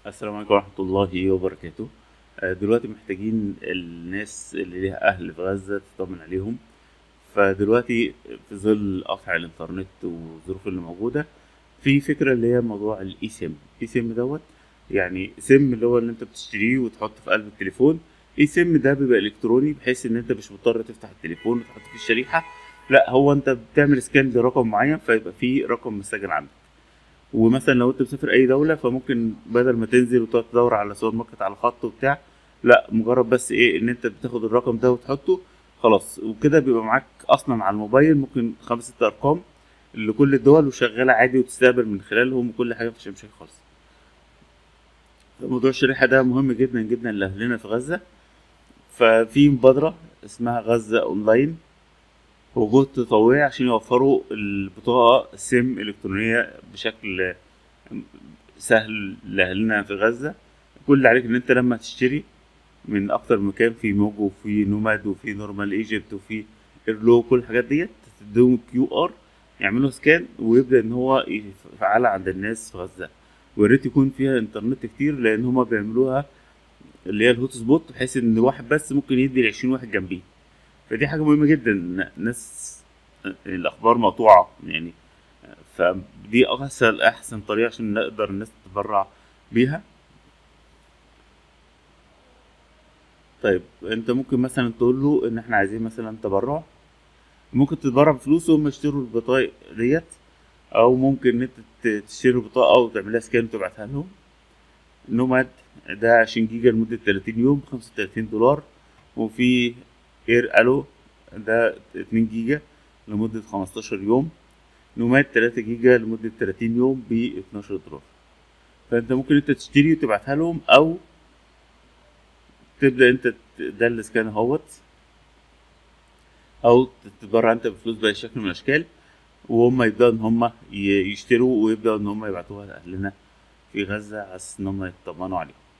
السلام عليكم ورحمة الله وبركاته آه، دلوقتي محتاجين الناس اللي ليها أهل في غزة تطمن عليهم فدلوقتي في ظل قطع الإنترنت والظروف اللي موجودة في فكرة اللي هي موضوع الإي سيم إي سيم دوت يعني سيم اللي هو اللي أنت بتشتريه وتحطه في قلب التليفون إي سيم ده بيبقى إلكتروني بحيث إن أنت مش مضطر تفتح التليفون وتحط فيه الشريحة لا هو أنت بتعمل سكان لرقم معين فيبقى فيه رقم مسجل عندك ومثلا لو انت مسافر اي دوله فممكن بدل ما تنزل وتقعد تدور على سوبر ماركت على خط وبتاع لا مجرد بس ايه ان انت بتاخد الرقم ده وتحطه خلاص وكده بيبقى معاك اصلا على الموبايل ممكن خمس ست ارقام لكل الدول وشغاله عادي وتستقبل من خلالهم وكل حاجه مفيش مشاكل خالص موضوع الشريحه ده مهم جدا جدا لاهلنا في غزه ففي مبادره اسمها غزه اونلاين وجود تطوعي عشان يوفروا البطاقة سيم إلكترونية بشكل سهل لأهلنا في غزة كل اللي عليك إن أنت لما تشتري من أكتر من مكان في موجو وفي نوماد وفي نورمال ايجيبت وفي ايرلو كل الحاجات ديت تديهم كيو ار يعملوا سكان ويبدأ إن هو يفعلها عند الناس في غزة وياريت يكون فيها انترنت كتير لأن هما بيعملوها اللي هي الهوت سبوت بحيث إن واحد بس ممكن يدي لعشرين واحد جنبيه فدي حاجة مهمة جدا ناس الأخبار مقطوعة يعني فدي أسهل أحسن طريقة عشان نقدر الناس تتبرع بيها طيب انت ممكن مثلا تقول له ان احنا عايزين مثلا تبرع ممكن تتبرع بفلوس وهم يشتروا البطايق ديت او ممكن ان انت تشتري البطاقة وتعملها سكان وتبعتها لهم نوماد ده عشرين جيجا لمدة تلاتين يوم بخمسة وتلاتين دولار وفي اير الو ده اتنين جيجا لمدة خمستاشر يوم نوماد تلاتة جيجا لمدة تلاتين يوم ب 12 دولار فانت ممكن انت تشتري وتبعتها لهم او تبدأ انت ده السكان اهوت او تتبرع انت بفلوس بأي شكل من الاشكال وهم يبدأوا ان هم يشتروا ويبدأوا ان هم يبعتوها لأهلنا في غزة على ان هم يطمنوا عليهم